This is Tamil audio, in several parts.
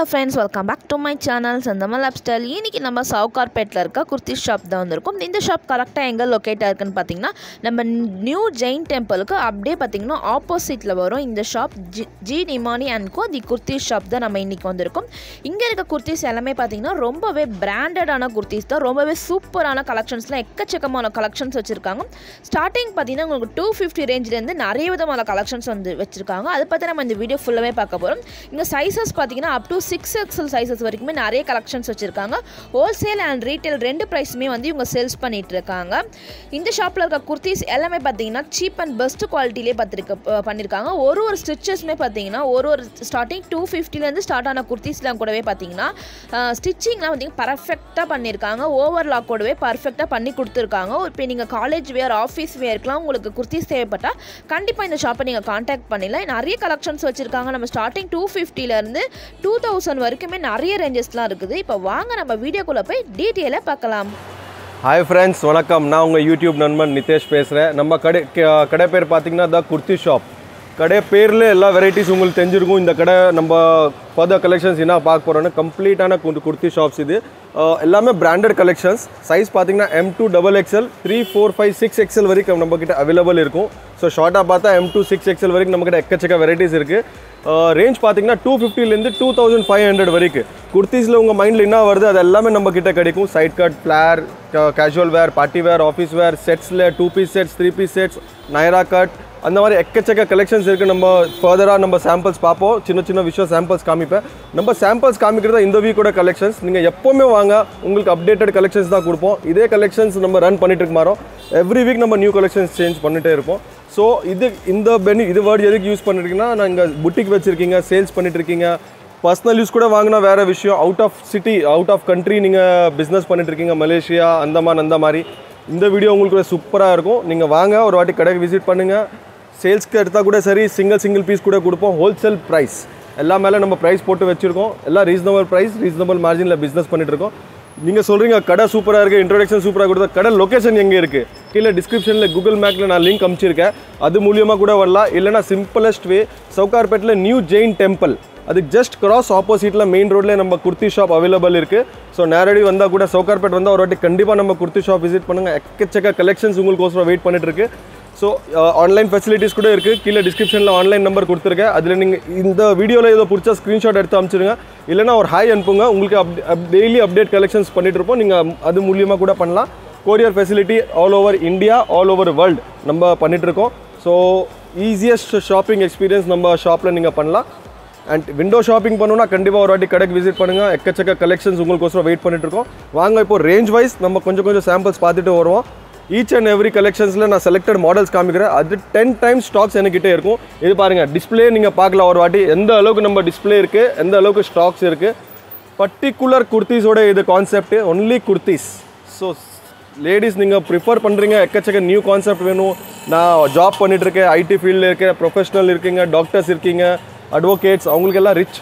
Hello friends welcome back to my channel சந்தமல் லைஃப் ஸ்டைல் இன்றைக்கி நம்ம சவுகார்பேட்டில் இருக்க குர்த்தி ஷாப் தான் வந்திருக்கும் இந்த ஷாப் கரெக்டாக எங்கே லொக்கேட்டாக இருக்குன்னு பார்த்தீங்கன்னா நம்ம நியூ ஜெயின் டெம்பிளுக்கு அப்படியே பார்த்தீங்கன்னா ஆப்போசிட்டில் வரும் இந்த shop G G Nimani and co the kurti shop தான் நம்ம இன்றைக்கி வந்திருக்கோம் இங்கே இருக்க குர்த்திஸ் எல்லாமே பார்த்தீங்கன்னா ரொம்பவே பிராண்டடான குர்த்திஸ் தான் ரொம்பவே சூப்பரான கலெக்ஷன்ஸ்லாம் எக்கச்சக்கமான கலெக்ஷன்ஸ் வச்சுருக்காங்க ஸ்டார்டிங் பார்த்தீங்கன்னா உங்களுக்கு டூ ஃபிஃப்டி ரேஞ்சிலேருந்து நிறைய விதமான கலெக்ஷன்ஸ் வந்து வச்சுருக்காங்க அதை பற்றி நம்ம இந்த வீடியோ ஃபுல்லாகவே பார்க்க போகிறோம் இங்கே சைஸஸ் பார்த்தீங்கன்னா up to six XL sizes வரைக்குமே நிறைய கலெக்ஷன்ஸ் வச்சுருக்காங்க ஹோல்சேல் அண்ட் ரீட்டைல் ரெண்டு ப்ரைஸுமே வந்து இவங்க சேல்ஸ் பண்ணிட்டு இருக்காங்க இந்த ஷாப்பில் இருக்க குர்த்திஸ் எல்லாமே பார்த்தீங்கன்னா சீப் அண்ட் பெஸ்ட் குவாலிட்டிலே பார்த்துருக்க ப- பண்ணியிருக்காங்க ஒரு ஒரு ஸ்டிச்சஸுமே பார்த்தீங்கன்னா ஒரு ஒரு ஸ்டார்டிங் டூ ஃபிஃப்டிலேருந்து ஸ்டார்ட் ஆன குர்த்திஸ்லாம் கூடவே பார்த்தீங்கன்னா ஸ்டிச்சிங்லாம் பார்த்தீங்கன்னா பர்ஃபெக்டாக பண்ணியிருக்காங்க ஓவர்லாக் கூடவே பர்ஃபெக்டாக பண்ணி கொடுத்துருக்காங்க இப்போ நீங்கள் காலேஜ் வேர் ஆஃபீஸ் வேர்க்கெலாம் உங்களுக்கு குர்த்திஸ் தேவைப்பட்டால் கண்டிப்பாக இந்த ஷாப்பை நீங்கள் காண்டாக்ட் பண்ணிடலாம் நிறைய கலெக்ஷன்ஸ் வச்சுருக்காங்க நம்ம ஸ்டார்டிங் டூ ஃபிஃப்டிலேருந்து டூ தௌசண்ட் வரைக்குமே நிறைய ரேஞ்சஸ்லாம் இருக்குது இப்போ வாங்க நம்ம வீடியோக்குள்ளே போய் டீட்டெயிலாக பார்க்கலாம் ஹாய் ஃப்ரெண்ட்ஸ் வணக்கம் நான் உங்கள் யூடியூப் நண்பன் நிதேஷ் பேசுகிறேன் நம்ம கடை க- கடை பேர் பார்த்தீங்கன்னா த குர்த்தி ஷாப் கடை பேரில் எல்லா வெரைட்டிஸ் உங்களுக்கு தெரிஞ்சிருக்கும் இந்த கடை நம்ம ஃபர்தர் கலெக்ஷன்ஸ் என்ன பார்க்க போகிறோன்னா கம்ப்ளீட்டான குர்த்தி ஷாப்ஸ் இது அஹ், எல்லாமே பிராண்டட் கலெக்ஷன்ஸ் சைஸ் பார்த்தீங்கன்னா M two double XL three four five six XL வரைக்கும் நம்மக்கிட்ட அவைலபிள் இருக்கும் ஸோ ஷார்ட்டாக பார்த்தா எம் டூ சிக்ஸ் எக்ஸ்எல் வரைக்கும் நம்மக்கிட்ட எக்கச்சக்க வெரைட்டிஸ் இருக்குது ரேஞ்ச் பார்த்தீங்கன்னா டூ ஃபிஃப்டிலேருந்து டூ தௌசண்ட் ஃபைவ் ஹண்ட்ரட் வரைக்கும் குர்த்திஸில் உங்கள் மைண்டில் என்ன வருது அது எல்லாமே நம்ம கிட்ட கிடைக்கும் side cut flare casual wear party wear office wear செட்ஸில் two piece sets three piece sets Naira cut அந்த மாதிரி எக்கச்சக்க கலெக்ஷன்ஸ் இருக்குது நம்ம ஃபர்தராக நம்ம சாம்பிள்ஸ் பார்ப்போம் சின்ன சின்ன விஷயம் சாம்பிள்ஸ் காமிப்பேன் நம்ம சாம்பிள்ஸ் காமிக்கிறது இந்த வீக்கோட கலெக்ஷன்ஸ் நீங்கள் எப்போவுமே வாங்க உங்களுக்கு அப்டேட்டட் கலெக்ஷன்ஸ் தான் கொடுப்போம் இதே கலெக்ஷன்ஸ் நம்ம ரன் பண்ணிட்டு இருக்க மாறோம் எவ்ரி வீக் நம்ம நியூ கலெக்ஷன்ஸ் சேஞ்ச் பண்ணிட்டே இருப்போம் ஸோ இது இந்த பெனி இது வேர்டு எதுக்கு யூஸ் பண்ணிருக்கீங்கன்னா நான் இங்கே புட்டிக் வச்சுருக்கீங்க சேல்ஸ் பண்ணிட்டு இருக்கீங்க பர்சனல் யூஸ் கூட வாங்கினா வேறு விஷயம் out of city out of country நீங்கள் பிஸ்னஸ் பண்ணிட்டு இருக்கீங்க மலேசியா அந்தமான் அந்த மாதிரி இந்த வீடியோ உங்களுக்கு சூப்பராக இருக்கும் நீங்கள் வாங்க ஒரு வாட்டி கடைக்கு விசிட் பண்ணுங்கள் சேல்ஸ்க்கு எடுத்தால் கூட சரி சிங்கிள் சிங்கிள் பீஸ் கூட கொடுப்போம் ஹோல்சேல் ப்ரைஸ் எல்லா மேலே நம்ம ப்ரைஸ் போட்டு வச்சுருக்கோம் எல்லாம் ரீசனபிள் ப்ரைஸ் ரீசனபிள் மார்ஜினில் பிஸ்னஸ் பண்ணிட்டு இருக்கோம் நீங்கள் சொல்கிறீங்க கடை சூப்பராக இருக்குது இன்ட்ரோடக்ஷன் சூப்பராக கொடுத்தா கடை லொக்கேஷன் எங்கே இருக்குது கீழே டிஸ்கிரிப்ஷனில் கூகுள் மேப்பில் நான் லிங்க் அனுப்பிச்சிருக்கேன் அது மூலியமாக கூட வரலாம் இல்லைனா சிம்பிளஸ்ட் வே சவுகார்பேட்டில் நியூ ஜெயின் டெம்பிள் அதுக்கு ஜஸ்ட் கிராஸ் ஆப்போசிட்டில் மெயின் ரோட்லேயே நம்ம குர்த்தி ஷாப் அவைலபிள் இருக்குது ஸோ நேரடி வந்தால் கூட சவுகார்பேட் வந்தால் ஒரு வாட்டி கண்டிப்பாக நம்ம குர்த்தி ஷாப் விசிட் பண்ணுங்கள் எக்கச்சக்க கலெக்ஷன்ஸ் உங்களுக்கோசரம் வெயிட் பண்ணிட்டு இருக்கு ஸோ ஆன்லைன் ஃபெசிலிட்டிஸ் கூட இருக்குது கீழே டிஸ்கிரிப்ஷனில் ஆன்லைன் நம்பர் கொடுத்துருக்கேன் அதில் நீங்கள் இந்த வீடியோவில் ஏதோ பிடிச்ச ஸ்க்ரீன்ஷாட் எடுத்து அனுப்பிச்சிருங்க இல்லைனா ஒரு ஹாய் அனுப்புங்க உங்களுக்கு அப் டெய்லி அப்டேட் கலெக்ஷன்ஸ் பண்ணிட்டு இருப்போம் நீங்கள் அது மூலியமாக கூட பண்ணலாம் courier facility all over India all over world நம்ம பண்ணிட்டு இருக்கோம் ஸோ ஈஸியஸ்ட் ஷாப்பிங் எக்ஸ்பீரியன்ஸ் நம்ம ஷாப்பில் நீங்கள் பண்ணலாம் அண்ட் விண்டோ ஷாப்பிங் பண்ணணும்னா கண்டிப்பாக ஒரு வாட்டி கடைக்கு விசிட் பண்ணுங்கள் எக்கச்சக்க கலெக்ஷன்ஸ் உங்களுக்கோசரம் வெயிட் பண்ணிட்டு இருக்கோம் வாங்க இப்போ ரேஞ்ச் வைஸ் நம்ம கொஞ்சம் கொஞ்சம் சாம்பிள்ஸ் பார்த்துட்டு வருவோம் ஈச் அண்ட் எவ்ரி கலெக்ஷன்ஸில் நான் செலக்டட் மாடல்ஸ் காமிக்கிறேன் அது டென் டைம்ஸ் ஸ்டாக்ஸ் என்கிட்டே இருக்கும் இது பாருங்கள் டிஸ்ப்ளே நீங்கள் பார்க்கலாம் ஒரு வாட்டி எந்த அளவுக்கு நம்ம டிஸ்ப்ளே இருக்குது எந்த அளவுக்கு ஸ்டாக்ஸ் இருக்குது பர்டிகுலர் குர்த்திஸோட இது concept only kurtis so ladies நீங்கள் ப்ரிஃபர் பண்ணுறீங்க எக்கச்சக்க நியூ கான்செப்ட் வேணும் நான் ஜாப் பண்ணிட்டு இருக்கேன் ஐடி ஃபீல்டில் இருக்கேன் ப்ரொஃபஷனல் இருக்கீங்க டாக்டர்ஸ் இருக்கீங்க அட்வொகேட்ஸ் அவங்களுக்கெல்லாம் ரிச்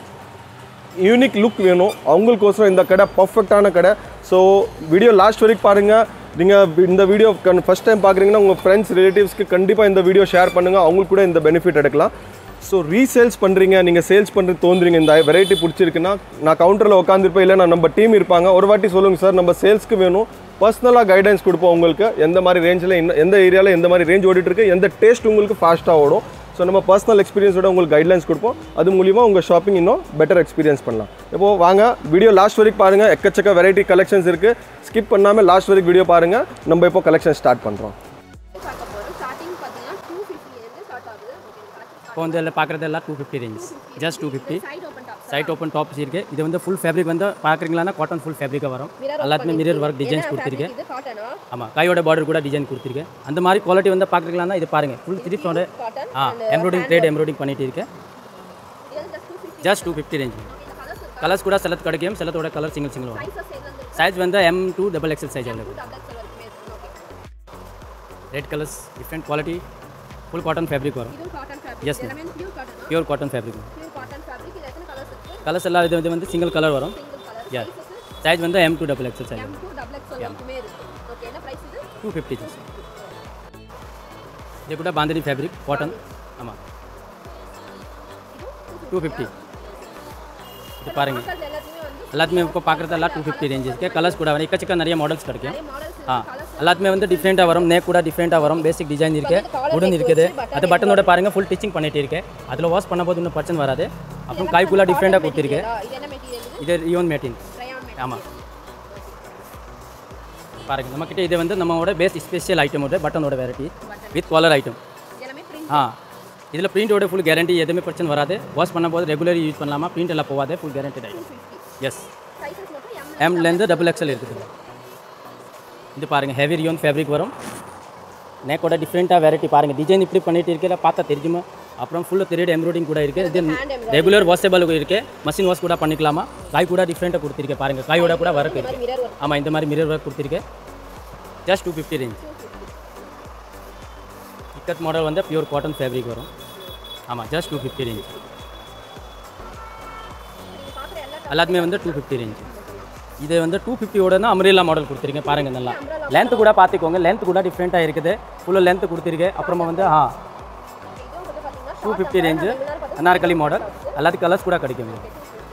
யூனிக் லுக் வேணும் அவங்களுக்கோசரம் இந்த கடை பர்ஃபெக்டான கடை ஸோ வீடியோ லாஸ்ட் வரைக்கும் பாருங்கள் நீங்கள் இந்த வீடியோ கண் ஃபஸ்ட் டைம் பார்க்குறீங்கன்னா உங்கள் ஃப்ரெண்ட்ஸ் ரிலேட்டிவ்ஸ்க்கு கண்டிப்பாக இந்த வீடியோ ஷேர் பண்ணுங்கள் அவங்களுக்கு கூட இந்த பெனிஃபிட் எடுக்கலாம் ஸோ ரீசேல்ஸ் பண்ணுறீங்க நீங்கள் சேல்ஸ் பண்ணுறது தோன்றீங்க இந்த வெரைட்டி பிடிச்சிருக்குன்னா நான் கவுண்டரில் உட்காந்துருப்பேன் இல்லை நான் நம்ம டீம் இருப்பாங்க ஒரு வாட்டி சொல்லுங்கள் சார் நம்ம சேல்ஸ்க்கு வேணும் பர்சனலாக கைடன்ஸ் கொடுப்போம் உங்களுக்கு எந்த மாதிரி ரேஞ்சில் எந்த ஏரியாவில் எந்த மாதிரி ரேஞ்ச் ஓடிட்டு இருக்கு எந்த டேஸ்ட் உங்களுக்கு ஃபாஸ்ட்டாக ஓடும் ஸோ நம்ம பர்சனல் எக்ஸ்பீரியன்ஸோட உங்களுக்கு கைட்லைன்ஸ் கொடுப்போம் அது மூலிமா உங்கள் ஷாப்பிங் இன்னும் பெட்டர் எக்ஸ்பீரியன்ஸ் பண்ணலாம் இப்போ வாங்க வீடியோ லாஸ்ட் வரைக்கும் பாருங்கள் எக்கச்சக்க வெரைட்டி கலெக்ஷன்ஸ் இருக்குது ஸ்கிப் பண்ணாமல் லாஸ்ட் வரைக்கும் வீடியோ பாருங்கள் நம்ம இப்போ கலெக்ஷன் ஸ்டார்ட் பண்ணுறோம் பார்க்க போகிறோம் ஸ்டார்டிங் பார்த்தீங்கன்னா டூ ஃபிஃப்டிலேருந்து ஸ்டார்ட் ஆகுது இப்போ வந்து எல்லாம் பார்க்குறதெல்லாம் two fifty range just two fifty side open top side open tops இருக்குது இது வந்து ஃபுல் ஃபேப்ரிக் வந்து பார்க்குறீங்களா காட்டன் ஃபுல் ஃபேப்ரிக்காக வரும் எல்லாத்துமே மிரர் ஒர்க் டிசைன்ஸ் கொடுத்துருக்கேன் இது காட்டனா ஆமாம் கையோட பார்டர் கூட டிசைன் கொடுத்துருக்கேன் அந்த மாதிரி குவாலிட்டி வந்து பார்க்குறீங்களா இது பாருங்கள் ஃபுல் த்ரீஃபோட காட்டன் ஆ எம்ப்ராய்டிங் த்ரெட் எம்ப்ராய்டிங் பண்ணிட்டு இருக்கேன் இது just two fifty just two fifty range colours கூட செலக்ட் கிடைக்கும் செலத்தோட கலர் சிங்கிள் சிங்கிள் வரும் சைஸஸ் எதுலேருந்து சைஸ் வந்து M two double XL size available double XL வரைக்குமே இருக்கு okay red colours different quality full cotton fabric வரும் இதுவும் காட்டன் ஃபேப்ரிக் Yes, எல்லாமே பியூர் காட்டனா pure cotton fabric pure cotton fabric இது எத்தனை கலர்ஸ் இருக்கு கலர்ஸ் எல்லாம் இது வந்து வந்து சிங்கிள் கலர் வரும் single colour yeah sizes size வந்து M two double XL size M two double XL வரைக்குமே இருக்கு ஓகே என்ன ப்ரைஸ் இது டூ ஃபிஃப்டி ஜஸ்ட் இது கூட பாந்தினி ஃபேப்ரிக் காட்டன் ஆமாம் டூ ஃபிஃப்டி இது பாருங்க மக்கள் எல்லாத்தையுமே வந்து எல்லாத்துமே இப்போ பார்க்குறது எல்லாம் டூ ஃபிஃப்டி ரேஞ்ச் இருக்குது கலர்ஸ் கூட வரும் எக்கச்சக்க நிறைய மாடல்ஸ் கிடைக்கும் மாடல்ஸ் ஆ எல்லாத்துமே வந்து டிஃப்ரெண்ட்டாக வரும் நேக் கூட டிஃப்ரெண்ட்டாக வரும் பேசிக் டிசைன் இருக்கு உடன் இருக்குது அது பட்டனோட பாருங்கள் ஃபுல் டிச்சிங் பண்ணிட்டு இருக்கு அதில் வாஷ் பண்ணும்போது இன்னும் பிரச்சனை வராது அப்புறம் கைக்குள்ளே டிஃப்ரெண்ட்டாக கொடுத்துருக்கு இது என்ன மெட்டீரியல் இது இது ரியோன் மேட்டின் ரயான் மெட்டீரியல் ஆமாம் பாருங்கள் நம்மக்கிட்ட இது வந்து நம்மளோட பேஸ் ஸ்பெஷல் ஐட்டமோட பட்டனோட வெரைட்டி வித் காலர் ஐட்டம் எல்லாமே பிரிண்ட் ஆ இதில் பிரிண்டோட ஃபுல் கேரண்டி எதுவுமே பிரச்சனை வராது வாஷ் பண்ணும்போது ரெகுலர் யூஸ் பண்ணலாமா பிரிண்ட் எல்லாம் போகாது full guarantee item S sizes மட்டும் எம் எம்லேருந்து டபுள் எக்ஸல் இருக்குது இது பாருங்கள் ஹெவி ரியோன் ஃபேப்ரிக் வரும் நேக்கோட டிஃப்ரெண்ட்டாக வெரைட்டி பாருங்கள் டிசைன் இப்படி பண்ணிட்டு இருக்கிற பார்த்தா தெரிஞ்சுமா அப்புறம் ஃபுல்லு த்ரீட் எம்ப்ராய்டிங் கூட இருக்குது இது ரெகுலர் வாஷபிள் இருக்குது மஷின் வாஷ் கூட பண்ணிக்கலாமா காய் கூட டிஃப்ரெண்ட்டாக கொடுத்துருக்கேன் பாருங்கள் காயோட கூட ஒர்க் இருக்குது மிரர் ஒர்க் ஆமாம் இந்த மாதிரி மிரர் ஒர்க் கொடுத்துருக்கேன் just two fifty range ikat model வந்து பியூர் காட்டன் ஃபேப்ரிக் வரும் ஆமாம் ஜஸ்ட் டூ ஃபிஃப்டி ரேஞ்ச் எல்லாத்துமே வந்து டூ ஃபிஃப்டி ரேஞ்ச் இது வந்து டூ ஃபிஃப்டியோட தான் அம்ரேலா மாடல் கொடுத்துருக்கேன் பாருங்கள் நல்லா லென்த் கூட பார்த்துக்கோங்க லென்த் கூட டிஃப்ரெண்ட்டாக இருக்குது ஃபுல்லாக லென்த் கொடுத்துருக்கேன் அப்புறமா வந்து ஆ இதுவும் வந்து பாத்தீங்கன்னா two fifty range Anarkali model எல்லாத்துக்கும் கலர்ஸ் கூட கிடைக்கும் பாந்தினி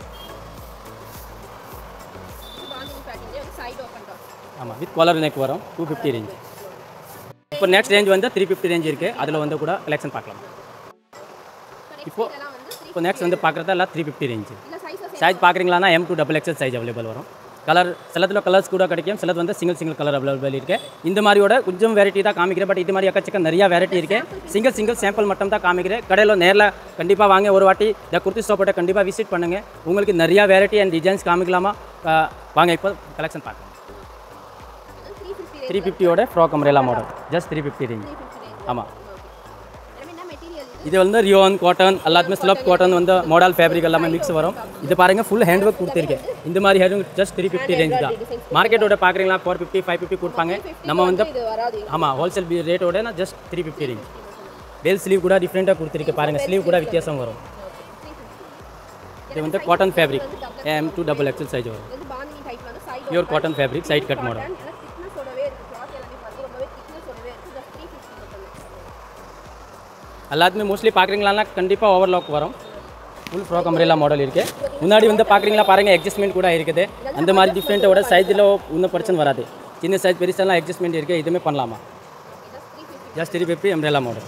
பேக்கிங்ல வந்து சைடு ஓபன் டாப் ஆமாம் வித் காலர் நெக் வரும் டூ ஃபிஃப்டி ரேஞ்ச் இப்போ நெக்ஸ்ட் ரேஞ்ச் வந்து த்ரீ ஃபிஃப்டி ரேஞ்ச் இருக்குது அதில் வந்து கூட கலெக்ஷன் பார்க்கலாம் இப்போ இதெல்லாம் வந்து three- இப்போ நெக்ஸ்ட் வந்து பார்க்குறது எல்லாம் த்ரீ ஃபிஃப்டி ரேஞ்சு இல்ல சைஸஸ் சைஸ் பார்க்குறீங்களானா M two double XL size available வரும் கலர் சிலத்தில் கலர்ஸ் கூட கிடைக்கும் சிலது வந்து சிங்கிள் சிங்கிள் கலர் அவைலபிள் இருக்கு இந்த மாதிரியோட கொஞ்சம் வெரைட்டி தான் காமிக்கிறேன் பட் இது மாதிரி எக்கச்சக்க நிறைய வெரைட்டி இருக்கு சிங்கிள் சிங்கிள் சாம்பிள் மட்டும் தான் காமிக்கிறேன் கடையில் நேரில் கண்டிப்பாக வாங்க ஒரு வாட்டி இந்த குர்த்தி ஷாப்போட கண்டிப்பாக விசிட் பண்ணுங்கள் உங்களுக்கு நிறைய வெரைட்டி அண்ட் டிசைன்ஸ் காமிக்கலாமா அஹ் வாங்க இப்போ கலெக்ஷன் பார்க்கலாம் த்ரீ ஃபிஃப்டி த்ரீ ஃபிஃப்டியோட frock umbrella model just three fifty range three fifty range ஆமாம் எல்லாமே என்ன மெட்டீரியல் இது இது வந்து ரியோன் காட்டன் எல்லாத்துமே ஸ்லப் காட்டன் வந்து மாடல் ஃபேப்ரிக் எல்லாமே மிக்ஸ் வரும் இது பாருங்க ஃபுல் ஹேண்ட் ஒர்க் கொடுத்துருக்கேன் இந்த மாதிரி hand just three fifty range தான் மார்க்கெட்டோட பார்க்குறீங்களா ஃபோர் ஃபிஃப்டி ஃபைவ் ஃபிஃப்டி கொடுப்பாங்க நம்ம வந்து இது வராது ஆமாம் ஹோல்சேல் ரேட்டோட நான் just three fifty range bell sleeve கூட டிஃப்ரெண்ட்டாக கொடுத்துருக்கேன் பாருங்கள் ஸ்லீவ் கூட வித்தியாசம் வரும் இது வந்து cotton fabric M two double XL size வரும் இது வந்து பாந்தினி டைப்ல வந்து side pure cotton fabric side cut model ஏன்னா திக்னஸோடவே இருக்கு கிளாத் எல்லாமே பார்த்து ரொம்பவே திக்னஸோடவே இருக்கு ஜஸ்ட் த்ரீ ஃபிஃப்டி மட்டும் எல்லாத்துமே மோஸ்ட்லி பார்க்குறீங்களான்னா கண்டிப்பாக ஓவர்லாக் வரும் ஃபுல் ஃப்ராக் அம்ரேலா மாடல் இருக்குது முன்னாடி வந்து பார்க்குறீங்களா பாருங்கள் அட்ஜஸ்ட்மெண்ட் கூட இருக்குது அந்த மாதிரி டிஃப்ரெண்ட்டோட சைஸில் ஒன்றும் பிரச்சனை வராது சின்ன சைஸ் பெருசெல்லாம் அட்ஜஸ்ட்மெண்ட் இருக்குது இதுவுமே பண்ணலாமா just three fifty umbrella model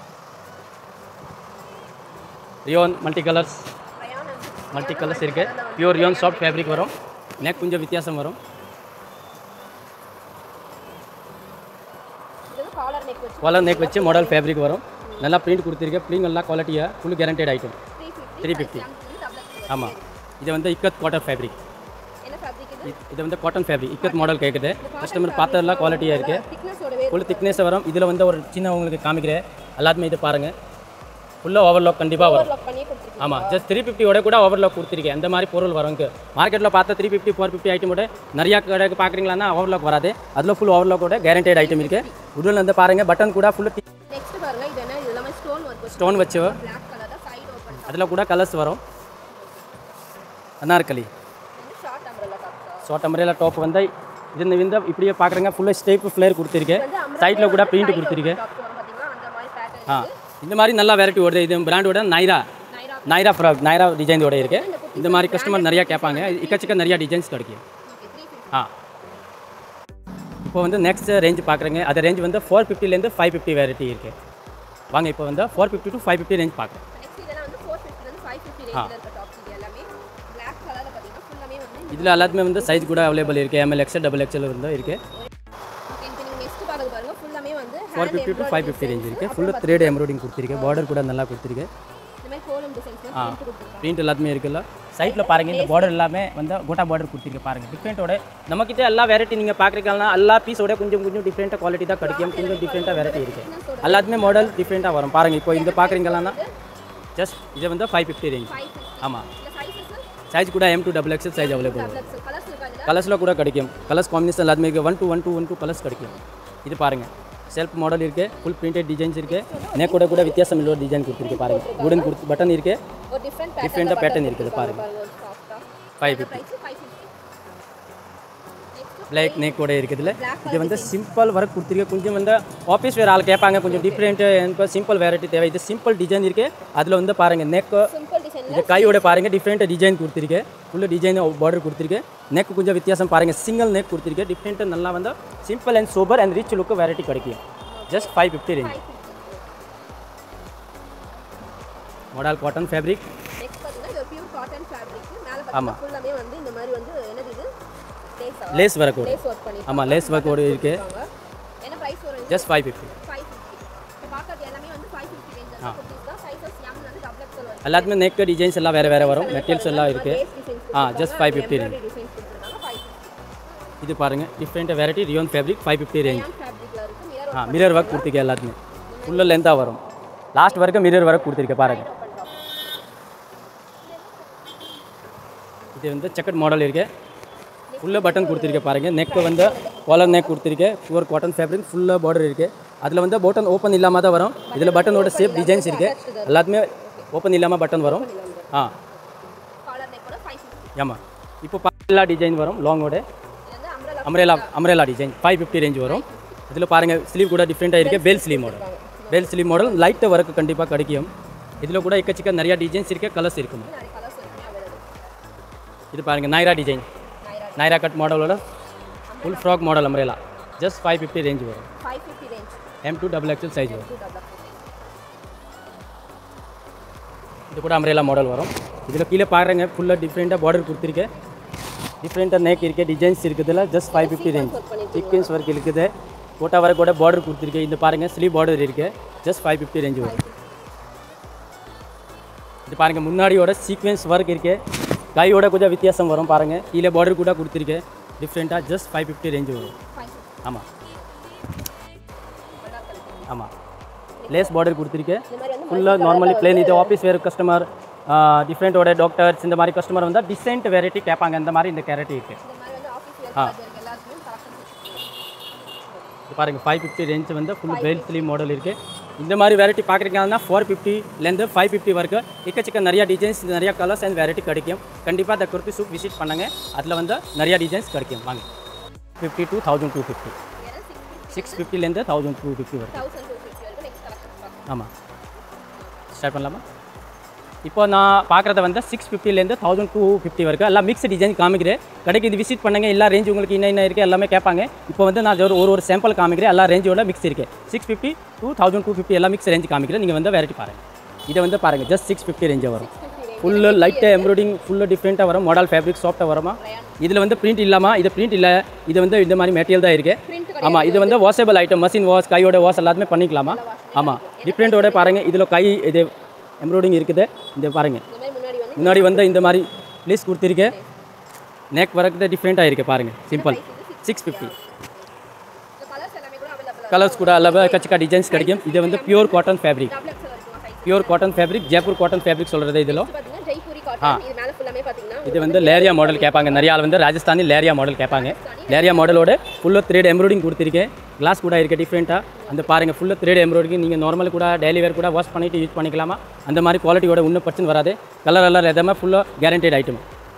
rayon multi colours multi colours இருக்குது பியூர் ரியோன் சாஃப்ட் ஃபேப்ரிக் வரும் நெக் கொஞ்சம் வித்தியாசம் வரும் இது வந்து காலர் நெக் வச்சு காலர் நெக் வச்சு மாடல் ஃபேப்ரிக் வரும் நல்லா பிரிண்ட் கொடுத்துருக்கேன் பிரிண்ட் நல்லா குவாலிட்டியாக full guaranteed item three fifty three fifty double ஆமாம் இது வந்து இக்கத் காட்டன் ஃபேப்ரிக் என்ன ஃபேப்ரிக் இது இது வந்து காட்டன் ஃபேப்ரிக் இக்கத் மாடல் கேட்குது கஸ்டமர் பார்த்ததெல்லாம் குவாலிட்டியாக இருக்குது திக்னஸோடவே ஃபுல் திக்னஸ் வரும் இதில் வந்து ஒரு சின்ன உங்களுக்கு காமிக்கிறேன் எல்லாத்துமே இது பாருங்கள் ஃபுல்லாக ஓவர்லாக் கண்டிப்பாக வரும் லாக் பண்ணியே கொடுத்துருக்கீங்க ஆமாம் ஜஸ்ட் த்ரீ ஃபிஃப்டியோட கூட ஓவர்லாக் கொடுத்துருக்கேன் அந்த மாதிரி பொருள் வரும் மார்க்கெட்டில் பார்த்தா த்ரீ ஃபிஃப்டி ஃபோர் ஃபிஃப்டி ஐட்டமோட நிறையா கடைக்கு பார்க்குறீங்களா ஓவர்லாக் வராது அதில் ஃபுல் ஓவர்லாக்கோட கேரண்டட் ஐட்டம் இருக்குது உடல் வந்து பாருங்கள் பட்டன் கூட ஃபுல்லு நெக்ஸ்ட் பாருங்க இது என்ன இது எல்லாமே ஸ்டோன் ஒர்க் வச்சு ஸ்டோன் வச்சு பிளாக் கலர் தான் சைடு ஓப்பன் அதில் கூட கலர்ஸ் வரும் அனார்கலி வந்து short umbrella top short umbrella top வந்து இது இந்த இந்த இப்படியே பார்க்குறேங்க ஃபுல்லாக ஸ்டேப் ஃப்ளேர் கொடுத்துருக்கேன் சைடில் கூட பிரிண்ட் கொடுத்துருக்கேன் டாப் வரும் பாத்தீங்களா அந்த மாதிரி பேட்டர்ன் ஆ இந்த மாதிரி நல்லா வெரைட்டி வருது இது பிராண்டோட நைரா நைரா நைரா ஃப்ராக் நைரா டிசைனோட இருக்கு இந்த மாதிரி கஸ்டமர் நிறையா கேட்பாங்க இக்கச்சக்க நிறையா டிசைன்ஸ் கிடைக்கும் ஓகே த்ரீ ஃபிஃப்டி ஆ இப்போ வந்து நெக்ஸ்ட் ரேஞ்ச் பார்க்குறேங்க அது ரேஞ்ச் வந்து ஃபோர் ஃபிஃப்டிலேருந்து ஃபைவ் ஃபிஃப்டி வெரைட்டி இருக்குது வாங்க இப்போ வந்து four fifty to five fifty range பார்க்குறேன் நெக்ஸ்ட் இதெல்லாம் வந்து ஃபோர் ஃபிஃப்டிலேருந்து ஃபைவ் ஃபிஃப்டி ரேஞ்சில் இருக்க டாப்ஸ் இது எல்லாமே பிளாக் கலரில் பார்த்தீங்கன்னா ஃபுல்லாமே வந்து இதில் எல்லாத்துமே வந்து சைஸ் கூட அவைலபிள் இருக்குது எம்எல் எக்ஸல் டபுள் எக்ஸல் வந்து இருக்குது ஓகே இப்போ நீங்கள் நெக்ஸ்ட் பார்க்கறது பாருங்க ஃபுல்லாமே வந்து four fifty to five fifty range இருக்குது ஃபுல்லாக த்ரீ எம்ப்ராய்டிங் கொடுத்துருக்கேன் பார்டர் கூட நல்லா கொடுத்துருக்கு இந்த மாதிரி கோலம் டிசைன்ஸ்லாம் ஆ பிரிண்ட் கொடுத்துருக்காங்க பிரிண்ட் எல்லாத்துமே இருக்குல்ல சைட்டில் பாருங்கள் இந்த பார்டர் எல்லாமே வந்து கோட்டா பார்டர் கொடுத்துருக்கு பாருங்கள் டிஃப்ரெண்ட்டோட நம்மக்கிட்ட எல்லா வெரைட்டி நீங்கள் பார்க்குறீங்கன்னா எல்லா பீஸோட கொஞ்சம் கொஞ்சம் டிஃப்ரெண்ட்டாக குவாலிட்டி தான் கிடைக்கும் கொஞ்சம் டிஃப்ரெண்ட்டாக வெரைட்டி இருக்குது எல்லாத்துமே மாடல் டிஃப்ரெண்ட்டாக வரும் பாருங்கள் இப்போ இந்த பார்க்குறீங்கன்னா ஜஸ்ட் இது வந்து five fifty range five fifty ஆமாம் இல்லை சைஸஸ் சைஸ் கூட M two double XL size available colours இருக்கா இதில் கலர்ஸில் கூட கிடைக்கும் கலர்ஸ் காம்பினேஷன் எல்லாத்துமே இருக்குது one two one two one two colours கிடைக்கும் இது பாருங்கள் செல்ஃப் மாடல் இருக்குது ஃபுல் பிரிண்டட் டிசைன்ஸ் இருக்குது நெக்கோட கூட வித்தியாசம் இல்லை டிசைன் கொடுத்துருக்கு பாருங்கள் உடன் கொடுத்து பட்டன் இருக்குது ஒரு டிஃப்ரெண்ட் டிஃப்ரெண்ட்டாக பேட்டர்ன் இருக்குது பாருங்கள் பாருங்க ஒரு சாஃப்டாக five fifty price five fifty next black neck கூட இருக்குது இது வந்து சிம்பிள் ஒர்க் கொடுத்துருக்கு கொஞ்சம் வந்து ஆஃபீஸ் வேறு ஆள் கேட்பாங்க கொஞ்சம் டிஃப்ரெண்ட்டு எனக்கு சிம்பிள் வெரைட்டி தேவை இது சிம்பிள் டிசைன் இருக்குது அதில் வந்து பாருங்கள் நெக்கு சிம்பிள் டிசைன் இது கையோட பாருங்க டிஃப்ரெண்ட் டிசைன் கொடுத்துருக்கேன் ஃபுல்லு டிசைன் பார்டர் கொடுத்துருக்கேன் நெக் கொஞ்சம் வித்தியாசம் பாருங்க சிங்கிள் நெக் கொடுத்துருக்கேன் டிஃப்ரெண்ட் நல்லா வந்து simple and super and rich look variety கிடைக்கும் just five fifty range model cotton fabric next பார்த்தீங்கன்னா இது பியூர் காட்டன் ஃபேப்ரிக் மேலே ஆமா. பார்த்தீங்கன்னா ஃபுல்லாமே வந்து இந்த மாதிரி வந்து என்னது இது லேஸா லேஸ் ஒர்க் ஒரு லேஸ் ஒர்க் பண்ணி ஆமாம் லேஸ் ஒர்க் ஒரு இருக்குது என்ன ப்ரைஸ் வரும் just five fifty five fifty இப்போ பார்க்கறது எல்லாமே வந்து ஃபைவ் ஃபிஃப்டி ரேஞ்ச் தான் குர்த்திஸ் தான் சைஸஸ் எம் வந்து டபுள் எக்ஸல் வரும் எல்லாத்துமே நெக் டிசைன்ஸ் எல்லாம் வேறு வேறு வரும் மெட்டீரியல்ஸ் எல்லாம் இருக்குது லேஸ் டிசைன்ஸ் ஆ just five fifty range designs கொடுத்துருக்காங்க ஃபைவ் ஃபிஃப்டி இது பாருங்கள் different variety rayon fabric five fifty range ஃபேப்ரிக்கில் இருக்குது மிரர் ஆ மிரர் ஒர்க் கொடுத்துருக்கேன் எல்லாத்துமே ஃபுல்லாக லென்த்தாக வரும் லாஸ்ட் வரைக்கும் மிரர் ஒர்க் கொடுத்துருக்கேன் பாருங்கள் இது வந்து செக்கட் மாடல் இருக்கு ஃபுல்லாக பட்டன் கொடுத்துருக்கேன் பாருங்கள் நெக்கு வந்து காலர் நெக் கொடுத்துருக்கேன் பியூர் காட்டன் ஃபேப்ரிக் ஃபுல்லாக பார்டர் இருக்குது அதில் வந்து பட்டன் ஓப்பன் இல்லாமல் தான் வரும் இதில் பட்டனோட சேப் டிசைன்ஸ் இருக்குது எல்லாத்துமே ஓப்பன் இல்லாமல் பட்டன் வரும் ஆ காலர் நெக்கோட ஃபைவ் ஃபிஃப்டி ஆமாம் இப்போ எல்லா டிசைன் வரும் லாங்கோட இது வந்து umbrella umbrella umbrella design five fifty range வரும் இதில் பாருங்கள் ஸ்லீவ் கூட டிஃப்ரெண்ட்டாக இருக்குது bell sleeve model bell sleeve model light work கண்டிப்பாக கிடைக்கும் இதில் கூட எக்கச்சக்க நிறையா டிசைன்ஸ் இருக்குது கலர்ஸ் இருக்கும் நிறைய கலர்ஸ் இருக்குமே அவைலபிள் இது பாருங்கள் நைரா டிசைன் நைரா கட் மாடலோட full frock model umbrella just five fifty range வரும் five fifty range M two double XL size வரும் டூ டபுள் இது கூட அம்ரேலா மாடல் வரும் இதில் கீழே பாருங்க ஃபுல்லாக டிஃப்ரெண்ட்டாக பார்டர் கொடுத்துருக்கேன் டிஃப்ரெண்ட்டாக நெக் இருக்குது டிசைன்ஸ் இருக்குதுல just five fifty range sequins work இருக்குது கோட்டா வர கூட பார்டர் கொடுத்துருக்கேன் இந்த பாருங்கள் ஸ்லீவ் பார்டர் இருக்குது ஜஸ்ட் ஃபைவ் ஃபிஃப்டி ரேஞ்ச் வரும் இது பாருங்கள் முன்னாடியோட சீக்வன்ஸ் ஒர்க் இருக்குது கையோட கொஞ்சம் வித்தியாசம் வரும் பாருங்கள் கீழே பார்டர் கூட கொடுத்துருக்கேன் டிஃப்ரெண்ட்டாக ஜஸ்ட் ஃபைவ் ஃபிஃப்டி ரேஞ்ச் வரும் ஃபைவ் ஆமாம் ஆமாம் லேஸ் பார்டர் கொடுத்துருக்கேன் ஃபுல்லாக நார்மலி பிளேன் இது ஆஃபீஸ் வேறு கஸ்டமர் டிஃப்ரெண்ட்டோட டாக்டர்ஸ் இந்த மாதிரி கஸ்டமர் வந்தால் டிசைன்ட் வெரைட்டி கேட்பாங்க இந்த மாதிரி இந்த கேரட்டி இருக்குது இந்த மாதிரி வந்து ஆஃபீஸ் வேர் ஆ. ப்ராஜெக்ட் எல்லாத்துக்குமே கலெக்ஷன் இது பாருங்கள் ஃபைவ் ஃபிஃப்டி ரேஞ்ச் வந்து ஃபுல் பெல் ஸ்லீவ் மாடல் இருக்குது இந்த மாதிரி வெரைட்டி பார்க்குறீங்கன்னா ஃபோர் ஃபிஃப்டிலேருந்து ஃபைவ் ஃபிஃப்டி வரைக்கும் எக்கச்சக்க நிறைய டிசைன்ஸ் நிறைய கலர்ஸ் அண்ட் வெரைட்டி கிடைக்கும் கண்டிப்பாக அந்த குர்த்தி சூப் விசிட் பண்ணுங்க அதில் வந்து நிறைய டிசைன்ஸ் கிடைக்கும் வாங்க fifty to thousand two fifty six ஃபிஃப்டிலேருந்து தௌசண்ட் டூ ஃபிஃப்டி வரும் தௌசண்ட் டூ ஃபிஃப்டி வரைக்கும் நெக்ஸ்ட் கலெக்ஷன் பார்க்கலாம் ஆமாம் ஸ்டார்ட் பண்ணலாமா இப்போ நான் பார்க்குறத வந்து சிக்ஸ் ஃபிஃப்டிலேருந்து தௌசண்ட் டூ ஃபிஃப்டி வரைக்கும் எல்லாம் மிக்ஸ் டிசைன் காமிக்கிறேன் கடைக்கு இது விசிட் பண்ணுங்க எல்லா ரேஞ்ச் உங்களுக்கு என்ன என்ன இருக்குது எல்லாமே கேட்பாங்க இப்போ வந்து நான் ஒரு ஒரு ஒரு சாம்பிள் காமிக்கிறேன் எல்லா ரேஞ்சோட மிக்ஸ் இருக்குது six fifty to thousand two fifty எல்லாம் மிக்ஸ் ரேஞ்ச் காமிக்கிறேன் நீங்கள் வந்து வெரைட்டி பாருங்கள் இதை வந்து பாருங்கள் ஜஸ்ட் சிக்ஸ் ஃபிஃப்டி ரேஞ்சே வரும் ஃபுல்லு லைட்டு எம்ப்ராய்டிங் ஃபுல்லு டிஃப்ரெண்ட்டாக வரும் மாடல் ஃபேப்ரிக் சாஃப்ட்டாக வருமா இதில் வந்து பிரிண்ட் இல்லாமல் இது பிரிண்ட் இல்லை இது வந்து இந்த மாதிரி மெட்டீரியல் தான் இருக்குது ஆமாம் இது வந்து வாஷபிள் ஐட்டம் மஷின் வாஷ் கையோட வாஷ் எல்லாத்துமே பண்ணிக்கலாமா ஆமாம் டிஃப்ரெண்ட்டோட பாருங்கள் இதில் கை இது எம்ப்ராய்டிங் இருக்குது இந்த பாருங்கள் இந்த மாதிரி முன்னாடி வந்து முன்னாடி வந்து இந்த மாதிரி ப்ளீஸ் கொடுத்துருக்கேன் நெக் வரக்கு டிஃப்ரெண்ட்டாக இருக்குது பாருங்கள் சிம்பிள் சிக்ஸ் ஃபிஃப்டி இந்த கலர்ஸ் எல்லாமே கூட அவைலபிள் கலர்ஸ் கூட அல்லவா கச்சக்கா டிசைன்ஸ் கிடைக்கும் இது வந்து pure cotton fabric double XL வரைக்கும் size pure cotton fabric Jaipur cotton fabric சொல்கிறது இதில் பார்த்தீங்கன்னா ஜெய்ப்பூரி காட்டன் இது மேலே ஃபுல்லாமே பார்த்தீங்கன்னா இது வந்து லேரியா மாடல் கேட்பாங்க நிறைய ஆள் வந்து ராஜஸ்தானி லேரியா மாடல் கேட்பாங்க லேரியா மாடலோட ஃபுல்லாக த்ரீட் எம்ப்ராய்டிங் கொடுத்துருக்கேன் கிளாஸ் கூட இருக்குது டிஃப்ரெண்ட்டாக அந்த பாருங்கள் ஃபுல்லாக த்ரீட் எம்ப்ராய்டிங் நீங்கள் நார்மல் கூட டெய்லி வேர் கூட வாஷ் பண்ணிட்டு யூஸ் பண்ணிக்கலாமா அந்த மாதிரி குவாலிட்டியோட இன்னும் பிரச்சனை வராது கலர் எல்லாம் எதுவுமே ஃபுல்லாக கேரண்டட் ஐட்டம்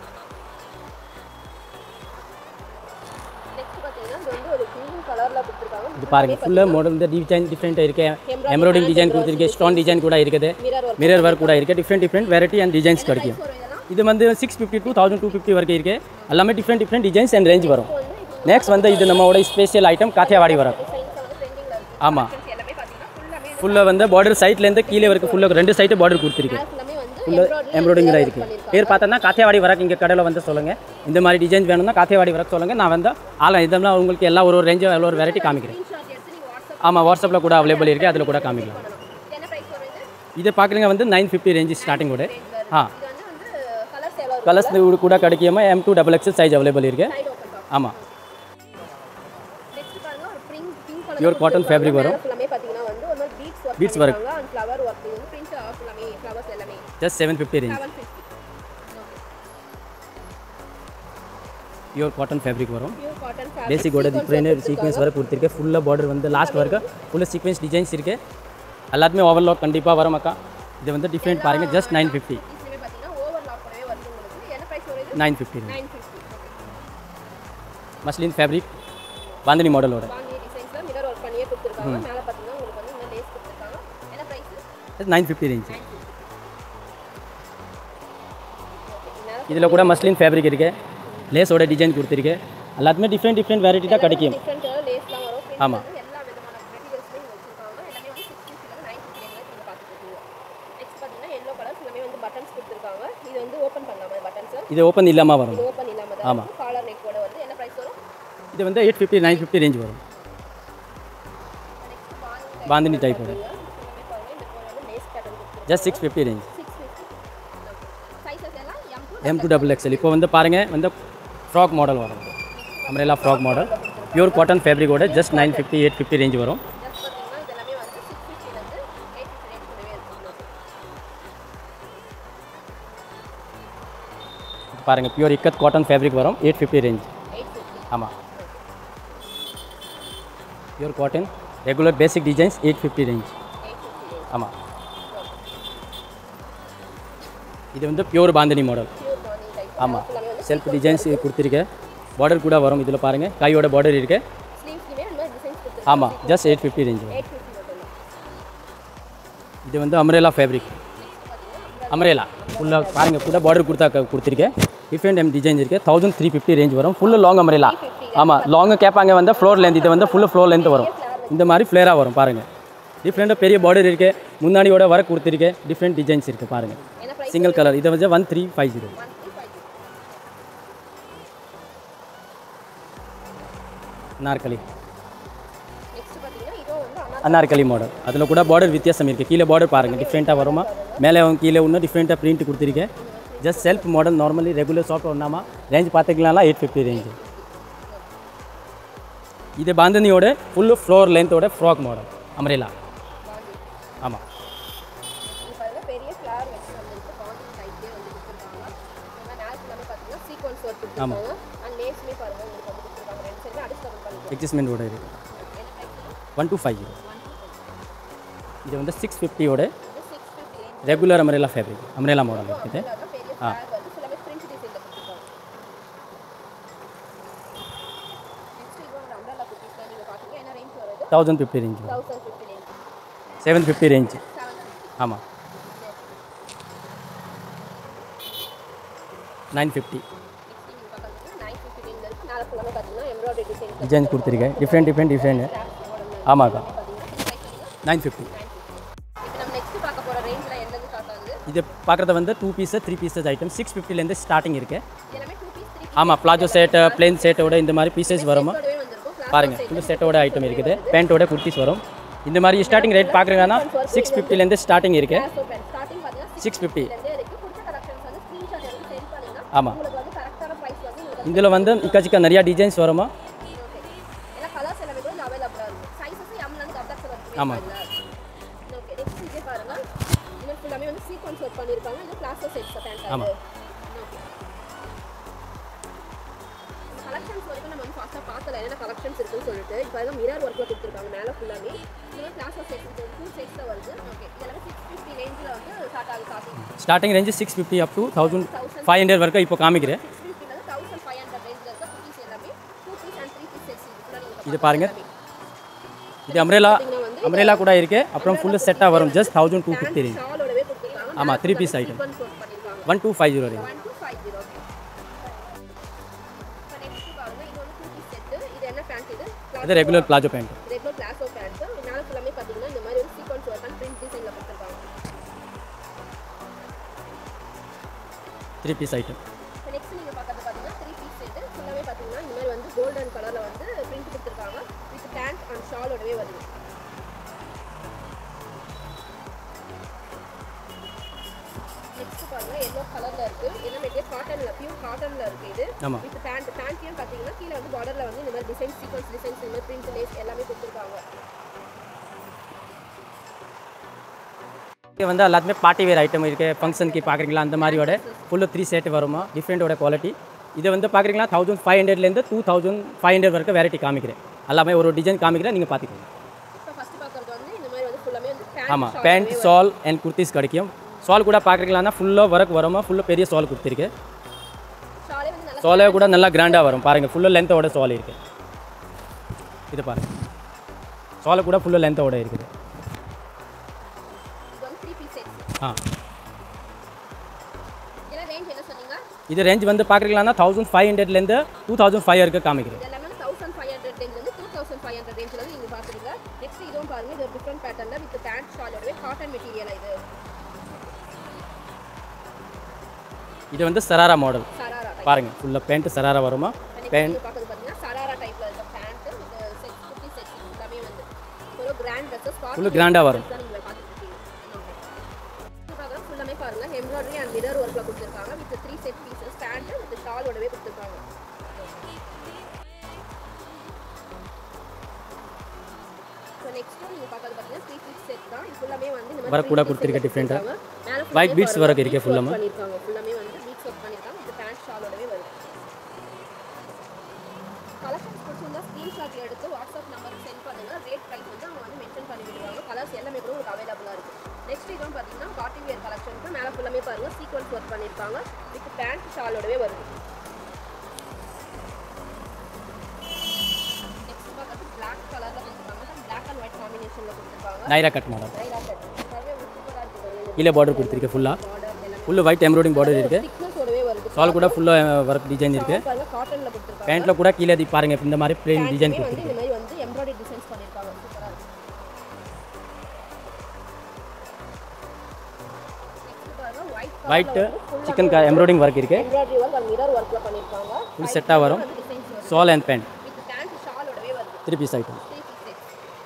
நெக்ஸ்ட் பார்த்தீங்கன்னா இது வந்து ஒரு க்ரீன் கலரில் கொடுத்துருக்காங்க இது பாருங்கள் ஃபுல்லாக மாடல் வந்து டிசைன் டிஃப்ரெண்ட்டாக இருக்கு எம்ப்ராய்டிங் டிசைன் கொடுத்துருக்கு ஸ்டோன் டிசைன் கூட இருக்குது மிரர் ஒர்க் மிரர் ஒர்க் கூட இருக்குது different different variety and designs கிடைக்கும் வரும் இதெல்லாம் இது வந்து six fifty to thousand two fifty வரைக்கும் இருக்குது எல்லாமே different different designs and range வரும் நெக்ஸ்ட் வந்து இது நம்மளோட ஸ்பெஷல் ஐட்டம் காத்தியாவாடி வரும் டிசைன்ஸ் வந்து ட்ரெண்டிங்கில் இருக்குது ஆமாம் எல்லாமே பார்த்தீங்கன்னா ஃபுல்லாமே ஃபுல்லாக வந்து பார்டர் சைட்லேருந்து கீழே வரைக்கும் ஃபுல்லாக ரெண்டு சைடு பார்டர் கொடுத்துருக்கு ஃபுல்லாமே வந்து ஃபுல்லாக எம்ப்ராய்டிங் தான் இருக்குது பேர் பார்த்தோன்னா காத்தியாவாடி வரக்கு இங்கே கடையில் வந்து சொல்லுங்கள் இந்த மாதிரி டிசைன் வேணும்னா காத்தியாவாடி வரக்கு சொல்லுங்கள் நான் வந்து ஆலாம் இதெல்லாம் உங்களுக்கு எல்லா ஒரு ஒரு ரேஞ்சு எவ்வளோ ஒரு வெரைட்டி காமிக்கிறேன் ஸ்க்ரீன்ஷாட் எடுத்து நீங்கள் வாட்ஸ்அப் ஆமாம் வாட்ஸ்அப்பில் கூட அவைலபிள் இருக்குது அதில் கூட காமிக்கலாம் பண்ணணும் என்ன ப்ரைஸ் வரும் இது இது பார்க்குறீங்க வந்து நைன் ஃபிஃப்டி ரேஞ்சு ஸ்டார்டிங் கூட ஆ இது வந்து வந்து கலர்ஸ் எவ்வளோ இருக்கும் கலர்ஸ் கூட கிடைக்காம M two double XL size available இருக்குது சைடு ஓப்பன் டாப் ஆமாம் நெக்ஸ்ட் பாருங்க ஒரு pink pink colour Pure cotton fabric வரும். ஃபுல்லாமே பார்த்தீங்கன்னா வந்து ஒரு மாதிரி beads work Beads work. And flower work இது வந்து பிரிண்ட் ஃபுல்லாமே ஃப்ளவர்ஸ் எல்லாமே just seven fifty range seven fifty pure cotton fabric வரும் பியூர் காட்டன் ஃபேப்ரிக் பேசிக்கோட டிஃப்ரெண்ட் சீக்வன்ஸ் வர கொடுத்துருக்கு ஃபுல்லாக பார்டர் வந்து லாஸ்ட் வரைக்கும் ஃபுல்லாக சீக்வன்ஸ் டிசைன்ஸ் இருக்குது எல்லாத்துமே ஓவர்லாக் கண்டிப்பாக வரும் அக்கா இது வந்து டிஃப்ரெண்ட் பாருங்கள் ஜஸ்ட் நைன் ஃபிஃப்டி இதுலேயே பார்த்தீங்கன்னா ஓவர்லாக் பண்ணவே வருது உங்களுக்கு என்ன ப்ரைஸ் வரும் இது nine fifty nine fifty muslin fabric bandhani மாடலோட வாங்கி டிசைன்ஸில் மிரர் ஒர்க் பண்ணியே கொடுத்துருக்காங்க மேலே பார்த்தீங்கன்னா உங்களுக்கு வந்து இந்த லேஸ் கொடுத்துருக்காங்க என்ன ப்ரைஸ் நைன் ஃபிஃப்டி ரேஞ்ச் இதில் கூட மஸ்லின் ஃபேப்ரிக் இருக்கு லேஸோட டிசைன் கொடுத்துருக்கு எல்லாத்துமே டிஃப்ரெண்ட் டிஃப்ரெண்ட் வெரைட்டி தான் கிடைக்கும் டிஃப்ரெண்ட் லேஸ்லாம் வரும் print ஆமா. வந்து எல்லா விதமான மெட்டீரியல்ஸ்லையும் வச்சிருக்காங்க எல்லாமே வந்து சிக்ஸ் ஃபிஃப்டில நைன் ஃபிஃப்டி நீங்கள் பார்த்துட்டு இருக்கீங்க நெக்ஸ்ட் பார்த்தீங்கன்னா எல்லோ கலர்ஸ் எல்லாமே வந்து பட்டன்ஸ் கொடுத்துருக்காங்க இது வந்து ஓப்பன் பண்ணலாமா பட்டன்ஸ் இது ஓப்பன் இல்லாமல் வரும் இது ஓப்பன் இல்லாம தான் ஆமா. காலர் நெக்கோட வந்து என்ன ப்ரைஸ் வரும் இது வந்து eight fifty nine fifty range வரும் நெக்ஸ்ட் பாருங்க பாந்தினி டைப்போட எல்லாமே பாருங்க இந்த ஃபோன் வந்து லேஸ் பேட்டர்ன் கொடுத்துருக்காங்க just six fifty range six fifty sizes எல்லாம் M to M two double XL இப்போ வந்து பாருங்கள் வந்து ஃப்ராக் மாடல் வரும் umbrella frock model pure cotton ஃபேப்ரிக்கோட just nine fifty eight fifty range வரும் ஜஸ்ட் பார்த்தீங்கன்னா இது எல்லாமே வந்து சிக்ஸ் ஃபிஃப்டிலேருந்து எயிட் ஃபிஃப்டி ரேஞ்ச் கூடவே இருக்கும் பாருங்கள் பியூர் இக்கத் காட்டன் ஃபேப்ரிக் வரும் eight fifty range eight fifty ஆமாம் pure cotton regular basic designs eight fifty range eight fifty range ஆமாம் இது வந்து pure bandhani model pure morning type ஆமாம் செல்ஃப் டிசைன்ஸ் கொடுத்துருக்கேன் பார்டர் கூட வரும் இதில் பாருங்கள் கையோட பார்டர் இருக்கு ஸ்லீவ்ஸ்லையுமே இந்த மாதிரி டிசைன்ஸ் கொடுத்துருக்காங்க ஆமாம் ஜஸ்ட் எயிட் ஃபிஃப்டி ரேஞ்ச் வரும் எயிட் ஃபிஃப்டி மட்டும் இது வந்து அம்ரேலா ஃபேப்ரிக் அம்ரேலா ஃபுல்லாக பாருங்கள் கூட பார்டர் கொடுத்தா க- கொடுத்துருக்கேன் டிஃப்ரெண்ட் எம் டிசைன்ஸ் இருக்குது தௌசண்ட் த்ரீ ஃபிஃப்டி ரேஞ்ச் வரும் ஃபுல்லு லாங் அம்ரேலா ஆமாம் லாங்கு கேட்பாங்க வந்து ஃப்ளோர் லென்த் இது வந்து ஃபுல்லு ஃப்ளோர் லென்த் வரும் இந்த மாதிரி ஃப்ளேராக வரும் பாருங்கள் டிஃப்ரெண்ட்டாக பெரிய பார்டர் இருக்குது முன்னாடியோட வர கொடுத்துருக்கேன் டிஃப்ரெண்ட் டிசைன்ஸ் இருக்குது பாருங்கள் என்ன ப்ரைஸ் சிங்கிள் கலர் இதை வந்து one three five zero one three five Anarkali next பார்த்தீங்கன்னா இதுவும் வந்து அனார் அனார்கலி மாடல் அதில் கூட பார்டர் வித்தியாசம் இருக்குது கீழே பார்டர் பாருங்கள் டிஃப்ரெண்ட்டாக வருமா மேலே கீழே இன்னும் டிஃப்ரெண்ட்டாக பிரிண்ட் கொடுத்துருக்கேன் just self model normally regular shop ஒன்றாமா ரேஞ்ச் பார்த்துக்கலாம் எயிட் ஃபிஃப்டி ரேஞ்சு இது பாந்தனியோட ஃபுல்லு ஃப்ளோர் லென்த்தோட ஃப்ராக் மாடல் அம்ரேலா ஆமாம் இது பாருங்க பெரிய ஃப்ளவர் வச்சு வந்துருக்கு பாண்டிங் டைப்லேயே வந்து கொடுத்துருக்காங்க இந்த மேலே எல்லாமே பார்த்தீங்கன்னா சீக்வன்ஸ் ஒர்க் கொடுத்துருக்காங்க அண்ட் லேஸ்மே பாருங்க உங்களுக்கு வந்து கொடுத்துருக்காங்க ரெண்டு சைடுமே அடிச்சு டபுள் பண்ணிக்கலாம் எக்ஸிஸ்மெண்ட்டோட இருக்குது என்ன price one two five zero இது வந்து சிக்ஸ் ஃபிஃப்டியோட இது six fifty range regular umbrella fabric umbrella model இருக்குது தான் பெரிய ஃப்ளாக் வந்து ஃபுல்லாகவே பிரிண்ட் டிசைனில் கொடுத்துருக்காங்க நெக்ஸ்ட் இது ஒரு அம்ரல்லா குட்டிஸில் நீங்கள் பார்த்தீங்க என்ன ரேஞ்ச் வருது தௌசண்ட் ஃபிஃப்டி ரேஞ்ச் வரும் thousand fifty range seven fifty range seven fifty ஆமாம் நைன் ஃபிஃப்டி நெக்ஸ்ட் நீங்கள் பார்த்தீங்கன்னா நைன் ஃபிஃப்டி ரேஞ்சில் இருக்குது மேலே ஃபுல்லாமே பார்த்தீங்கன்னா எம்ப்ராய்டரி டிசைன் டிசைன்ஸ் கொடுத்துருக்கேன் டிஃப்ரெண்ட் டிஃப்ரெண்ட் டிஃப்ரெண்ட் ஆமாக்கா நைன் ஃபிஃப்டி இப்போ நம்ம நெக்ஸ்ட் பார்க்க போகிற ரேஞ்சில் என்னது காட்டாது இது பார்க்குறது வந்து two piece three pieces item six ஃபிஃப்டிலேருந்து ஸ்டார்டிங் இருக்குது எல்லாமே டூ பீஸ் த்ரீ ஆமாம் பிளாஜோ செட்டு பிளேன் செட்டோட இந்த மாதிரி பீசஸ் வருமா பீஸோடவே வந்திருக்கும் ஃப்ளாக் பாருங்கள் ஃபுல் செட்டோட ஐட்டம் இருக்குது பேண்ட்டோட குர்த்திஸ் வரும் இந்த மாதிரி ஸ்டார்டிங் ரேட் பார்க்குறீங்கன்னா சிக்ஸ் ஃபிஃப்டிலேருந்து ஸ்டார்டிங் இருக்குது ஸோ பென் ஸ்டார்டிங் பார்த்தீங்கன்னா சிக்ஸ் ஃபிஃப்டி சிக்ஸ்லேருந்தே இருக்குது பிடிச்ச கலெக்ஷன்ஸ் வந்து ஸ்க்ரீன்ஷாட் எடுத்து சென்ட் பண்ணிங்கன்னா ஆமாம் உங்களுக்கு வந்து கரெக்டான ப்ரைஸ் வந்து உங்களுக்கு இதில் வந்து இக்காச்சிக்கா நிறையா டிசைன்ஸ் வருமா ஓகே ஏன்னா கலர்ஸ் எல்லாமே கூட அவைலபிளாக இருக்கும் சைஸஸ் எம்லேருந்து டபுள் எக்ஸல் வரைக்கும் ஆமா. ஓகே நெக்ஸ்ட் இதே பாருங்க இது ஃபுல்லாமே வந்து சீக்வன்ஸ் ஒர்க் பண்ணியிருக்காங்க இது பிளாஸ்டோ செட்ஸ் பேண்ட் ஆமா. ஓகே கலெக்ஷன்ஸ் வரைக்கும் நம்ம வந்து ஃபாஸ்ட்டாக பார்க்கல என்ன கலெக்ஷன்ஸ் இருக்குன்னு சொல்லிட்டு இப்போ வந்து மிரர் ஒர்க்கில் கொடுத்துருக்காங்க மேலே ஃபுல்லாமே இது வந்து பிளாஸ்டோ செட்ஸ் இது டூ செட்ஸ் தான் வருது ஓகே இதெல்லாம் சிக்ஸ் ஃபிஃப்டி ரேஞ்சில் வந்து ஸ்டார்ட் ஆகுது starting starting range six fifty up to thousand five hundred வரைக்கும் இப்போ காமிக்கிறேன் சிக்ஸ் ஃபிஃப்டிலேருந்து தௌசண்ட் ஃபைவ் ஹண்ட்ரட் ரேஞ்சில் இருக்க குட்டீஸ் எல்லாமே two piece and three piece sets இதுக்குள்ள இது பாருங்க இது அம்ரேலா அம்ரேலா கூட இருக்கு அப்புறம் ஃபுல்லு செட்டாக வரும் just thousand two fifty range ஷாலோடவே கொடுத்துருக்காங்க ஆமாம் three piece item sequins work பண்ணியிருக்காங்க one two five zero range one two five zero இப்போ நெக்ஸ்ட் பாருங்க இது வந்து டூ பீஸ் செட்டு இது என்ன பேண்ட் இது அது regular palazzo pant regular palazzo pant மேலே ஃபுல்லாமே பார்த்தீங்கன்னா இந்த மாதிரி ஒரு சீக்வன்ஸ் ஒர்க் அண்ட் பிரிண்ட் டிசைனில் கொடுத்துருக்காங்க த்ரீ பீஸ் ஐட்டம் இப்போ நெக்ஸ்ட் நீங்கள் பார்க்கறது பார்த்தீங்கன்னா த்ரீ பீஸ் செட்டு ஃபுல்லாகவே பார்த்தீங்கன்னா இந்த மாதிரி வந்து கோல்டன் கலரில் வந்து பிரிண்ட் கொடுத்துருக்காங்க வித் பேண்ட் அண்ட் ஷாலோடவே வருது நெக்ஸ்ட் பாருங்க எல்லோ கலர்ல இருக்கு என்ன மெட்டீரியல் காட்டன்ல பியூர் காட்டன்ல இருக்கு இது ஆமா. வித் பேண்ட் பேண்ட்லயும் பாத்தீங்கன்னா கீழ வந்து பார்டர்ல வந்து இந்த மாதிரி டிசைன் சீக்வன்ஸ் டிசைன்ஸ் இந்த மாதிரி பிரிண்ட் லேஸ் எல்லாமே கொடுத்துருக்காங்க இது வந்து எல்லாத்துமே பார்ட்டி வேர் ஐட்டம் இருக்குது ஃபங்க்ஷனுக்கு பார்க்குறீங்களா அந்த மாதிரியோட ஃபுல்லு த்ரீ செட் வருமா டிஃப்ரெண்ட்டோட குவாலிட்டி இது வந்து பார்க்குறீங்களா தௌசண்ட் ஃபைவ் ஹண்ட்ரட்லேருந்து டூ தௌசண்ட் ஃபைவ் ஹண்ட்ரட் வரைக்கும் வெரைட்டி காமிக்கிறேன் எல்லாமே ஒரு டிசைன் காமிக்கிறேன் நீங்கள் பார்த்துக்கோங்க இப்போ ஃபர்ஸ்ட் பார்க்கறது வந்து இந்த மாதிரி வந்து ஃபுல்லாமே வந்து பேண்ட் ஆமாம் பேண்ட் சால் அண்ட் குர்த்திஸ் கிடைக்கும் சால் கூட பார்க்குறீங்களான்னா ஃபுல்லாக ஒர்க் வருமா ஃபுல்லாக பெரிய சால் கொடுத்துருக்கு ஷாலே வந்து நல்லா சாலே கூட நல்லா கிராண்டாக வரும் பாருங்கள் ஃபுல்லாக லென்த்தோட சால் இருக்குது இது பாருங்கள் சாலை கூட ஃபுல்லாக லென்த்தோட இருக்குது இது வந்து த்ரீ பீஸ் செட்ஸ் ஆ இதெல்லாம் ரேஞ்ச் என்ன சொன்னீங்க இது ரேஞ்ச் வந்து பார்க்குறீங்களா தௌசண்ட் ஃபைவ் ஹண்ட்ரட்லேருந்து டூ தௌசண்ட் ஃபைவ் வரைக்கும் காமிக்கிறேன் இது எல்லாமே தௌசண்ட் ஃபைவ் ஹண்ட்ரட் ரேஞ்சிலேருந்து டூ தௌசண்ட் ஃபைவ் ஹண்ட்ரட் ரேஞ்சில் வந்து நீங்கள் பார்க்குறீங்க நெக்ஸ்ட் இதுவும் பாருங்க இது ஒரு டிஃப்ரெண்ட் பேட்டர்னில் வித் பேண்ட் ஷாலோடவே காட்டன் மெட்டீரியல் இது இது வந்து சராரா மாடல் சராரா பாருங்கள் ஃபுல்லாக பேண்ட் சராரா வருமா பேண்ட் நீங்கள் பார்க்குறது பார்த்தீங்கன்னா சராரா டைப்பில் இருக்க பேண்ட்டு வித் செட் குட்டி செட் எல்லாமே வந்து ஒரு கிராண்ட் ட்ரெஸ்ஸஸ் ஃபுல்லு கிராண்டாக வரும் தான் நீங்கள் பார்த்துருக்கீங்க ஃபுல்லாமே பாருங்க எம்ப்ராய்டரி அண்ட் மிரர் ஒர்க்கில் கொடுத்துருக்காங்க with three set pieces pant with ஷாலோடவே கொடுத்துருக்காங்க ஸோ நெக்ஸ்ட் நீங்கள் பார்க்கறது பார்த்தீங்கன்னா த்ரீ பீஸ் செட் தான் இது ஃபுல்லாமே வந்து இந்த மாதிரி Work கூட three piece கொடுத்திருக்க set different ஆ. கொடுத்திருக்காங்க. மேல White full-ஆமே beads பாருங்க, work இருக்கு beads full work ஆமா. பண்ணியிருக்காங்க ஃபுல்லாமே வந்து பீட்ஸ் ஒர்க் பண்ணியிருக்காங்க இந்த பேண்ட் ஷாலோடவே வருது கலெக்ஷன்ஸ் பிடிச்சிருந்தா ஸ்க்ரீன்ஷாட் எடுத்து வாட்ஸ்அப் நம்பருக்கு சென்ட் பண்ணுங்க ரேட் ப்ரைஸ் வந்து அவங்க வந்து மென்ஷன் பண்ணி விடுவாங்க கலர்ஸ் எல்லாமே கூட உங்களுக்கு அவைலபிளாக இருக்குது நெக்ஸ்ட் இதுவும் பார்த்தீங்கன்னா பார்ட்டி வியர் கலெக்ஷனுக்கு மேலே ஃபுல்லாமே பாருங்க சீக்வன்ஸ் ஒர்க் பண்ணியிருக்காங்க வித் பேண்ட் ஷாலோடவே வருது நெக்ஸ்ட் பார்க்கறது பிளாக் கலரில் கொடுத்துருக்காங்க பிளாக் அண்ட் ஒயிட் காம்பினேஷனில் கொடுத்துருக்காங்க நைரா கட் மாடல் ரைட் ஆஃப் சர்வே சூப்பராக இருக்குது கீழே பார்டர் கொடுத்துருக்கேன் ஃபுல்லாக பார்டர் எல்லாமே ஃபுல்லு ஒயிட் எம்ப்ராய்டிங் பார்டர் இருக்குது திக்னஸோடவே வருது சால் கூட ஃபுல்லாக ஒர்க் டிசைன் இருக்குது பாருங்க காட்டன்ல கொடுத்துருக்காங்க பேண்ட்டில் கூட கீழே இது பாருங்கள் இந்த மாதிரி பிளெயின் டிசைன் வந்து கொடுத்துருக்கு இந்த மாதிரி வந்து எம்ப்ராய்டரி டிசைன்ஸ் பண்ணிருக்காங்க சூப்பரா இருக்கு நெக்ஸ்ட் பாருங்க white white chikan embroidering work இருக்குது எம்ப்ராய்டரி ஒர்க் அண்ட் மிரர் ஒர்க்ல பண்ணிருக்காங்க ஃபுல் செட்டாக வரும் அந்த டிசைன்ஸ் வருது shawl and pant with pant ஷாலோடவே வருது three piece item three piece set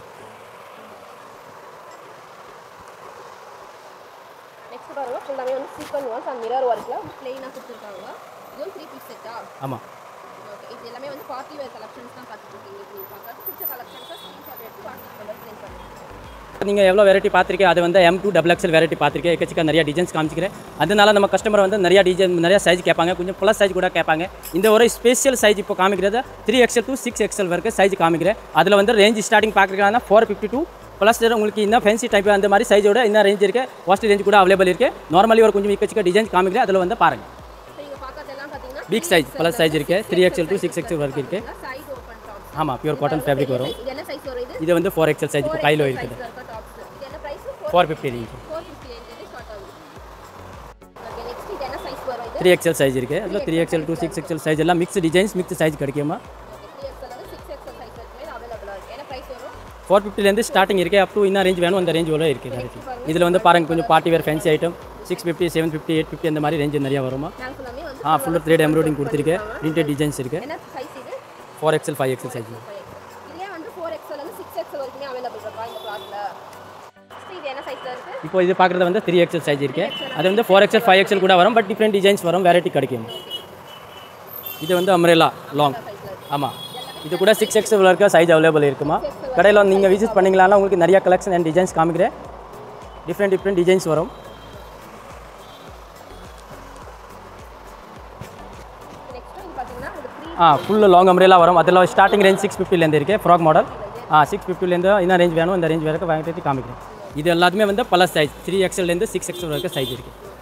next பாருங்க ஃபுல்லாமே வந்து சீக்வன் ஒர்க் அண்ட் மிரர் ஒர்க்ல பிளெயினா கொடுத்துருக்காங்க இதுவும் த்ரீ பீஸ் செட்டா ஆமாம் ஓகே இது எல்லாமே வந்து பார்ட்டி வேர் கலெக்ஷன்ஸ் தான் பார்த்துட்டு இருக்கீங்க இப்போ நீங்கள் பார்க்கறது பிடிச்ச கலெக்ஷன்ஸை ஸ்க்ரீன்ஷாட் எடுத்து வாட்ஸ்அப் நம்பர் சென்ட் பண்ணுங்க நீங்கள் எவ்வளோ வெரைட்டி பார்த்துருக்கேன் அது வந்து M two double XL variety பார்த்துருக்கேன் எக்கச்சக்க நிறைய டிசைன்ஸ் காமிச்சிக்கிறேன் அதனால நம்ம கஸ்டமர் வந்து நிறைய டிசைன் நிறைய சைஸ் கேட்பாங்க கொஞ்சம் ப்ளஸ் சைஸ் கூட கேட்பாங்க இந்த ஒரு ஸ்பெஷல் சைஸ் இப்போ காமிக்கிறது three XL to six XL வரைக்கும் சைஸ் காமிக்கிறேன் அதில் வந்து ரேஞ்ச் ஸ்டார்டிங் பார்க்குறீங்கன்னா ஃபோர் ஃபிஃப்டி டூ ப்ளஸ் உங்களுக்கு இன்னும் ஃபேன்சி டைப் அந்த மாதிரி சைஸோட இன்னும் ரேஞ்ச் இருக்குது காஸ்ட் ரேஞ்ச் கூட அவைலபிள் இருக்குது நார்மலி ஒரு கொஞ்சம் எக்கச்சக்க டிசைன் காமிக்கிறேன் அதில் வந்து பாருங்கள் இப்போ நீங்கள் பார்க்கறதெல்லாம் பார்த்தீங்கன்னா பிக் சைஸ் ப்ளஸ் சைஸ் இருக்குது three XL to six XL வரைக்கும் இருக்குது சைடு ஓப்பன் டாப்ஸ் ஆமாம் பியூர் காட்டன் ஃபேப்ரிக் வரும் இது என்ன சைஸ் வரும் இது இது வந்து ஃபோர் எக்ஸல் சைஸ் இப்போ கையில் இருக்குது சைஸ்ல இருக்க டாப்ஸ் இது என்ன price four fifty range four fifty ரேஞ்சில் ஸ்டார்ட் ஆகுது ஓகே நெக்ஸ்ட் இது என்ன சைஸ் வரும் இது த்ரீ எக்ஸல் சைஸ் இருக்குது அதில் three XL two six XL size எல்லாம் மிக்ஸ் டிசைன்ஸ் மிக்ஸ் சைஸ் கிடைக்குமா ஓகே த்ரீ எக்ஸ்எல் வந்து சிக்ஸ் எக்ஸ்எல் சைஸ் வரைக்குமே அவைலபிளாக இருக்குது என்ன பிரைஸ் வரும் ஃபோர் ஃபிஃப்டிலேருந்து ஸ்டார்டிங் இருக்குது அப் டு என்ன ரேஞ்ச் வேணும் அந்த ரேஞ்ச் வரை இருக்குது வெரைட்டி இதில் வந்து பாருங்க கொஞ்சம் party wear fancy item six fifty seven fifty eight fifty அந்த மாதிரி ரேஞ்ச் நிறைய வருமா மேலே ஃபுல்லாமே வந்து ஆ ஃபுல்லாக த்ரீட் எம்ப்ராய்டிங் கொடுத்துருக்கேன் பிரிண்டட் டிசைன்ஸ் இருக்குது என்ன சைஸ் இது four XL five XL size இதுலேயே வந்து ஃபோர் எக்ஸ்எல் வந்து சிக்ஸ் எக்ஸ்எல் வரைக்குமே அவைலபிள் இருக்கா இந்த கிளாத்தில் நெக்ஸ்ட் இது என்ன சைஸில் இருக்குது இப்போ இது பார்க்குறது வந்து த்ரீ எக்ஸல் சைஸ் இருக்குது அது வந்து ஃபோர் எக்ஸல் ஃபைவ் எக்ஸல் கூட வரும் பட் டிஃப்ரெண்ட் டிசைன்ஸ் வரும் வெரைட்டி கிடைக்கும் இது வந்து அம்ரேலா லாங் ஆமாம் இது கூட சிக்ஸ் எக்ஸல் வரைக்கும் சைஸ் அவைலபிள் இருக்குமா கடையில் வந்து நீங்கள் விசிட் பண்ணிங்களான்னா உங்களுக்கு நிறைய கலெக்ஷன் அண்ட் டிசைன்ஸ் காமிக்கிறேன் டிஃப்ரெண்ட் டிஃப்ரெண்ட் டிசைன்ஸ் வரும் நெக்ஸ்ட் வந்து பார்த்தீங்கன்னா இது த்ரீ ஆ ஃபுல்லு லாங் அம்ரேலா வரும் அதில் ஸ்டார்டிங் ரேஞ்ச் சிக்ஸ் ஃபிஃப்டிலேருந்து இருக்குது ஃப்ராக் மாடல் ஆ சிக்ஸ் ஃபிஃப்டிலேருந்து என்ன ரேஞ்ச் வேணும் இந்த ரேஞ்ச் வரைக்கும் வாங்கிட்டு காமிக்கிறேன் இது எல்லாத்துமே வந்து பல சைஸ் த்ரீ எக்ஸ்எல்லேருந்து சிக்ஸ் எக்ஸ்எல் வரைக்கும் சைஸ் இருக்குது